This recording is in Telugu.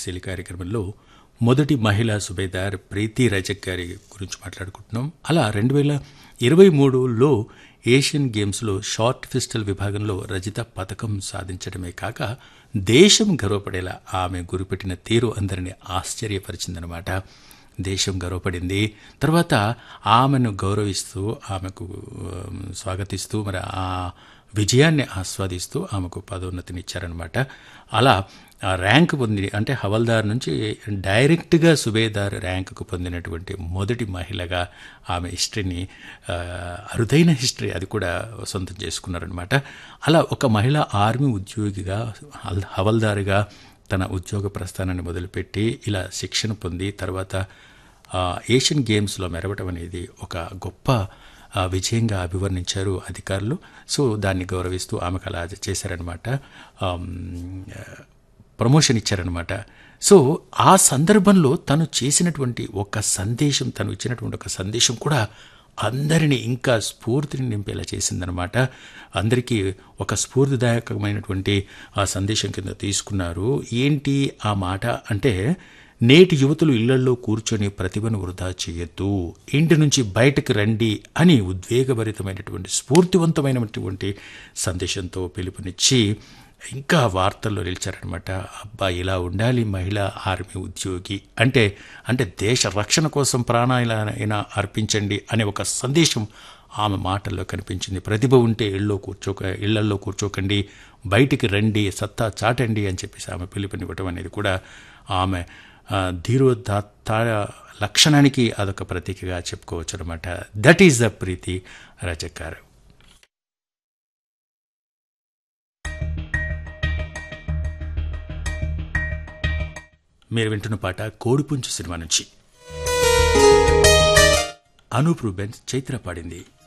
శైలి కార్యక్రమంలో మొదటి మహిళా సుబేదార్ ప్రీతి రజక్ గారి గురించి మాట్లాడుకుంటున్నాం అలా రెండు వేల ఇరవై మూడులో ఏషియన్ గేమ్స్లో షార్ట్ పిస్టల్ విభాగంలో రజిత పథకం సాధించడమే కాక దేశం గర్వపడేలా ఆమె గురిపెట్టిన తీరు అందరినీ ఆశ్చర్యపరిచిందనమాట దేశం గర్వపడింది తర్వాత ఆమెను గౌరవిస్తూ ఆమెకు ఉమ్, స్వాగతిస్తూ మరి ఆ విజయాన్ని ఆస్వాదిస్తూ ఆమెకు పదోన్నతినిచ్చారనమాట అలా ఆ ర్యాంక్ పొంది అంటే హవల్దార్ నుంచి డైరెక్ట్గా సుబేదార్ ర్యాంకుకు పొందినటువంటి మొదటి మహిళగా ఆమె హిస్టరీని ఆ, అరుదైన హిస్టరీ అది కూడా సొంతం చేసుకున్నారనమాట అలా ఒక మహిళ ఆర్మీ ఉద్యోగిగా హల్- హవల్దారుగా తన ఉద్యోగ ప్రస్థానాన్ని మొదలుపెట్టి ఇలా శిక్షణ పొంది తర్వాత ఆ, ఏషియన్ గేమ్స్లో మెరవటం అనేది ఒక గొప్ప ఆ, విజయంగా అభివర్ణించారు అధికారులు సో దాన్ని గౌరవిస్తూ ఆమెకు అలా చేశారనమాట ఆమ్, ప్రమోషన్ ఇచ్చారనమాట సో ఆ సందర్భంలో తను చేసినటువంటి ఒక సందేశం తను ఇచ్చినటువంటి ఒక సందేశం కూడా అందరినీ ఇంకా స్ఫూర్తిని నింపేలా చేసిందనమాట అందరికీ ఒక స్ఫూర్తిదాయకమైనటువంటి ఆ సందేశం కింద తీసుకున్నారు ఏంటి ఆ మాట అంటే నేటి యువతులు ఇళ్లల్లో కూర్చొని ప్రతిభను వృధా చేయొద్దు ఇంటి నుంచి బయటకు రండి అని ఉద్వేగభరితమైనటువంటి స్ఫూర్తివంతమైనటువంటి సందేశంతో పిలుపునిచ్చి ఇంకా వార్తల్లో నిలిచారనమాట అబ్బా ఇలా ఉండాలి మహిళా ఆర్మీ ఉద్యోగి అంటే అంటే దేశ రక్షణ కోసం ప్రాణాలైనా అర్పించండి అనే ఒక సందేశం ఆమె మాటల్లో కనిపించింది ప్రతిభ ఉంటే ఇళ్ళలో కూర్చోక ఇళ్లల్లో కూర్చోకండి బయటికి రండి సత్తా చాటండి అని చెప్పేసి ఆమె పిలుపునివ్వటం అనేది కూడా ఆమె ఆ, ధీరోదాత్త లక్షణానికి అదొక ప్రతీకగా చెప్పుకోవచ్చు అనమాట that is the Preeti Rajak గారు మీరు వింటున్న పాట కోడిపుంచు సినిమా నుంచి అనూప్ రూబెన్స్ చైత్ర పాడింది